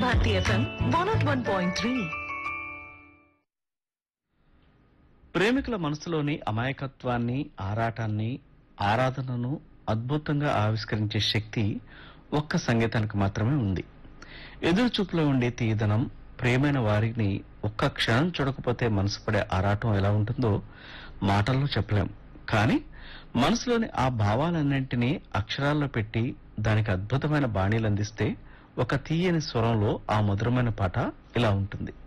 Bharati FM one nought one point three ప్రేమికుల మనసులోని అమాయకత్వాన్ని ఆరాటాన్ని ఆరాధనను అద్భుతంగా ఆవిష్కరించే శక్తి ఒక్క సంగీతానికి మాత్రమే ఉంది ఎదురు చూపులో ఉండే తీయదనం ప్రేమైన వారిని ఒక్క క్షణం చూడకపోతే మనసు పడే ఆరాటం ఎలా ఉంటుందో మాటల్లో చెప్పలేం కానీ మనసులోని ఆ భావాలన్నింటినీ అక్షరాల్లో పెట్టి దానికి అద్భుతమైన బాణీలు అందిస్తే ఒక తీయని స్వరంలో ఆ మధురమైన పాట ఇలా ఉంటుంది